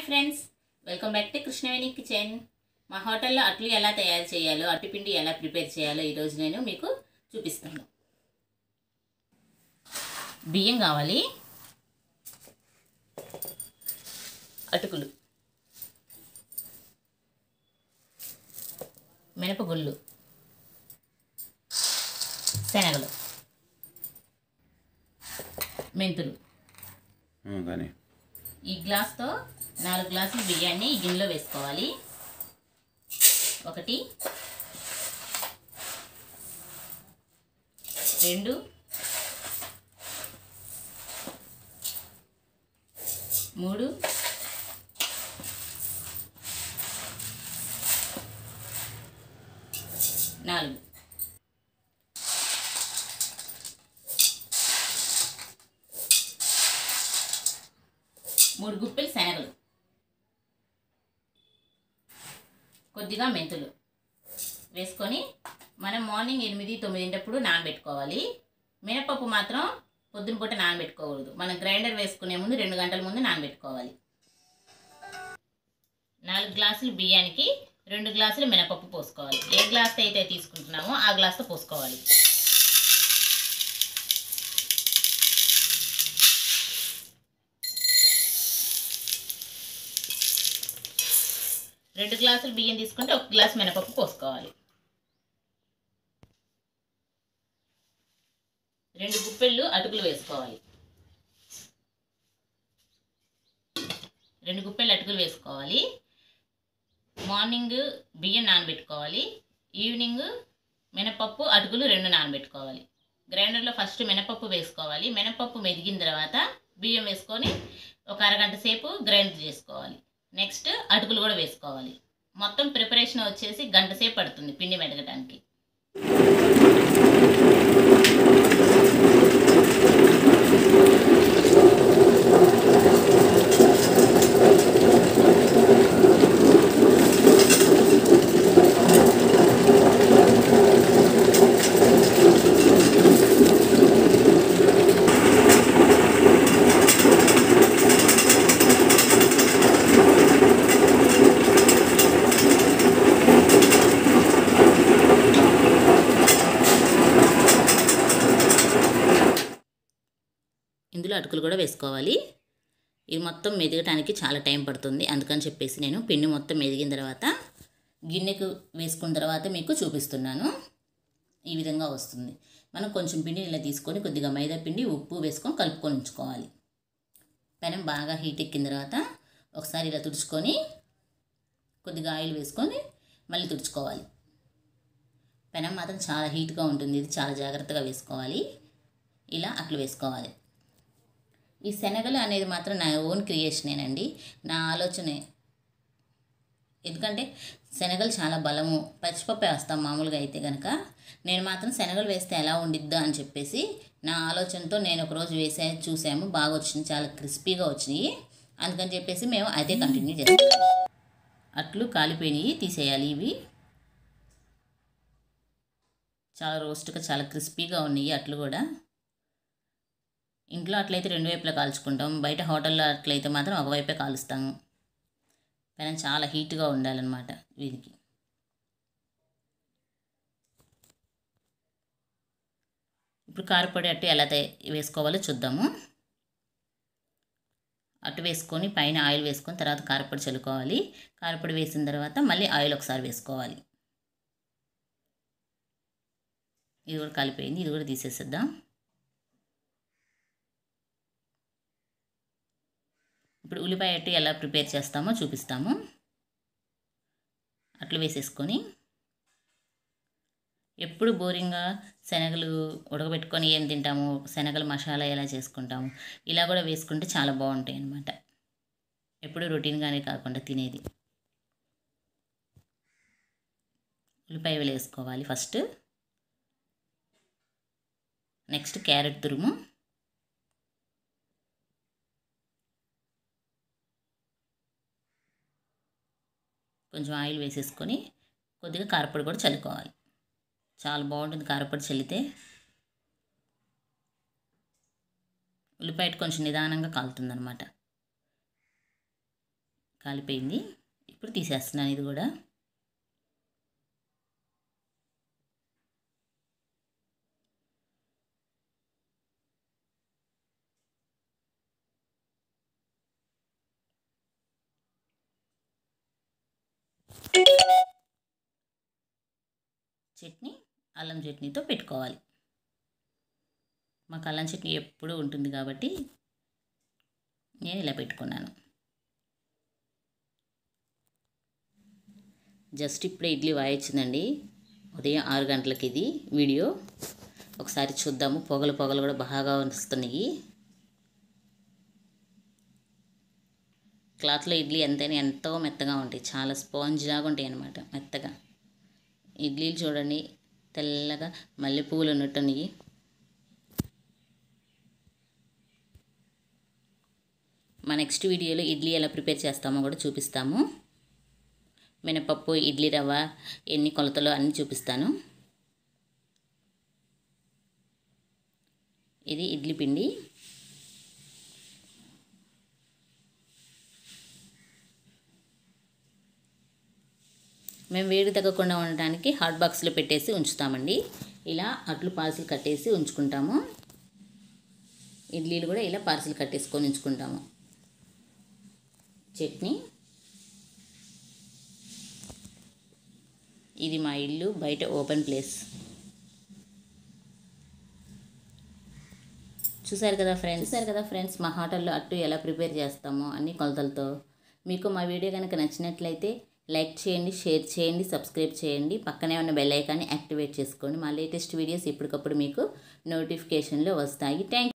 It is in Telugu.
friends welcome back to Krishnaveni kitchen మా హోటల్లో అట్లు ఎలా తయారు చేయాలో అట్టుపిండి ఎలా ప్రిపేర్ చేయాలో ఈరోజు నేను మీకు చూపిస్తాను బియ్యం కావాలి అటుకులు మినపగుళ్ళు శనగలు మెంతులు ఉమ్, కానీ ఈ గ్లాస్తో నాలుగు గ్లాసులు బియ్యాన్ని ఈ గిన్నెలో వేసుకోవాలి ఒకటి రెండు మూడు నాలుగు మూడు గుప్పెలు శనగలు కొద్దిగా మెంతులు వేసుకొని మనం మార్నింగ్ ఎనిమిది తొమ్మిదింటప్పుడు నానబెట్టుకోవాలి మినపప్పు మాత్రం పొద్దున పూట నానబెట్టుకోకూడదు మనం గ్రైండర్ వేసుకునే ముందు రెండు గంటల ముందు నానబెట్టుకోవాలి నాలుగు గ్లాసులు బియ్యానికి రెండు గ్లాసులు మినపప్పు పోసుకోవాలి ఏ గ్లాస్ అయితే తీసుకుంటున్నామో ఆ గ్లాస్తో పోసుకోవాలి రెండు గ్లాసులు బియ్యం తీసుకుంటే ఒక గ్లాస్ మినపప్పు పోసుకోవాలి రెండు గుప్పెళ్ళు అటుకులు వేసుకోవాలి రెండు గుప్పెళ్ళు అటుకులు వేసుకోవాలి మార్నింగ్ బియ్యం నానబెట్టుకోవాలి ఈవినింగ్ మినపప్పు అటుకులు రెండు నానబెట్టుకోవాలి గ్రైండర్లో ఫస్ట్ మినపప్పు వేసుకోవాలి మినపప్పు మెదిగిన తర్వాత బియ్యం వేసుకొని ఒక అరగంట సేపు గ్రైండ్ చేసుకోవాలి నెక్స్ట్ అటుకులు కూడా వేసుకోవాలి మొత్తం ప్రిపరేషన్ వచ్చేసి గంట సేపు పడుతుంది పిండి మెదగడానికి ఇందులో అటుకులు కూడా వేసుకోవాలి ఇది మొత్తం మెదగటానికి చాలా టైం పడుతుంది అందుకని చెప్పేసి నేను పిండి మొత్తం మెదిగిన తర్వాత గిన్నెకు వేసుకున్న తర్వాత మీకు చూపిస్తున్నాను ఈ విధంగా వస్తుంది మనం కొంచెం పిండిని ఇలా తీసుకొని కొద్దిగా మైదా పిండి ఉప్పు వేసుకొని కలుపుకొని ఉంచుకోవాలి పెనం బాగా హీట్ ఎక్కిన తర్వాత ఒకసారి ఇలా తుడుచుకొని కొద్దిగా ఆయిల్ వేసుకొని మళ్ళీ తుడుచుకోవాలి పెనం మాత్రం చాలా హీట్గా ఉంటుంది ఇది చాలా జాగ్రత్తగా వేసుకోవాలి ఇలా అట్లు వేసుకోవాలి ఈ శనగలు అనేది మాత్రం నా ఓన్ క్రియేషనేనండి నా ఆలోచనే ఎందుకంటే శనగలు చాలా బలము పచ్చిపప్పు వేస్తాం మామూలుగా అయితే కనుక నేను మాత్రం శనగలు వేస్తే ఎలా ఉండిద్దా అని చెప్పేసి నా ఆలోచనతో నేను ఒకరోజు వేసే చూసాము బాగా వచ్చింది చాలా క్రిస్పీగా వచ్చినాయి అందుకని చెప్పేసి మేము అదే కంటిన్యూ చేస్తాం అట్లు కాలిపోయినాయి తీసేయాలి ఇవి చాలా రోస్ట్గా చాలా క్రిస్పీగా ఉన్నాయి అట్లు కూడా ఇంట్లో అట్లయితే రెండు వైపులా కాల్చుకుంటాం బయట హోటల్లో అట్లయితే మాత్రం ఒకవైపే కాలుస్తాము పెనం చాలా హీట్గా ఉండాలన్నమాట వీరికి ఇప్పుడు కారపొడి అట్టు ఎలా తయ వేసుకోవాలో చూద్దాము అట్టు వేసుకొని పైన ఆయిల్ వేసుకొని తర్వాత కారపొడి చల్లుకోవాలి కారపొడి వేసిన తర్వాత మళ్ళీ ఆయిల్ ఒకసారి వేసుకోవాలి ఇది కూడా కలిపోయింది ఇది కూడా తీసేసేద్దాం ఇప్పుడు ఉల్లిపాయ అట్టు ఎలా ప్రిపేర్ చేస్తామో చూపిస్తాము అట్లు వేసేసుకొని ఎప్పుడు బోరింగ్గా శనగలు ఉడకబెట్టుకొని ఏం తింటాము శనగలు మసాలా ఎలా చేసుకుంటాము ఇలా కూడా వేసుకుంటే చాలా బాగుంటాయి అన్నమాట ఎప్పుడు రొటీన్గానే కాకుండా తినేది ఉల్లిపాయ వేసుకోవాలి ఫస్ట్ నెక్స్ట్ క్యారెట్ తురుము కొంచెం ఆయిల్ వేసేసుకొని కొద్దిగా కారపొడి కూడా చల్లుకోవాలి చాలా బాగుంటుంది కారపొడి చల్లితే ఉల్లిపాయ కొంచెం నిదానంగా కాలుతుందనమాట కాలిపోయింది ఇప్పుడు తీసేస్తున్నాను ఇది కూడా చట్నీ అల్లం చట్నీతో పెట్టుకోవాలి మాకు అల్లం చట్నీ ఎప్పుడూ ఉంటుంది కాబట్టి నేను ఇలా పెట్టుకున్నాను జస్ట్ ఇప్పుడే ఇడ్లీ వాయించిందండి ఉదయం ఆరు గంటలకి ఇది వీడియో ఒకసారి చూద్దాము పొగలు పొగలు కూడా బాగా వస్తున్నాయి క్లాత్లో ఇడ్లీ ఎంతైనా ఎంతో మెత్తగా ఉంటాయి చాలా స్పాంజ్ లాగా ఉంటాయి అన్నమాట మెత్తగా ఇడ్లీలు చూడండి తెల్లగా మల్లెపూలు ఉన్నట్టున్నాయి మా నెక్స్ట్ వీడియోలో ఇడ్లీ ఎలా ప్రిపేర్ చేస్తామో కూడా చూపిస్తాము మినపప్పు ఇడ్లీ రవ్వ ఎన్ని కొలతలో అన్నీ చూపిస్తాను ఇది ఇడ్లీ పిండి మేము వేడి తగ్గకుండా ఉండటానికి హాట్ బాక్స్లో పెట్టేసి ఉంచుతామండి ఇలా అట్లు పార్సిల్ కట్టేసి ఉంచుకుంటాము ఇడ్లీలు కూడా ఇలా పార్సిల్ కట్టేసుకొని ఉంచుకుంటాము చట్నీ ఇది మా ఇల్లు బయట ఓపెన్ ప్లేస్ చూసారు కదా ఫ్రెండ్స్ చూసారు కదా ఫ్రెండ్స్ మా హోటల్లో అట్టు ఎలా ప్రిపేర్ చేస్తామో అన్ని కొలతలతో మీకు మా వీడియో కనుక నచ్చినట్లయితే లైక్ చేయండి షేర్ చేయండి సబ్స్క్రైబ్ చేయండి పక్కనే ఉన్న బెల్ ఐకాన్ని యాక్టివేట్ చేసుకోండి మా లేటెస్ట్ వీడియోస్ ఎప్పటికప్పుడు మీకు నోటిఫికేషన్లో వస్తాయి థ్యాంక్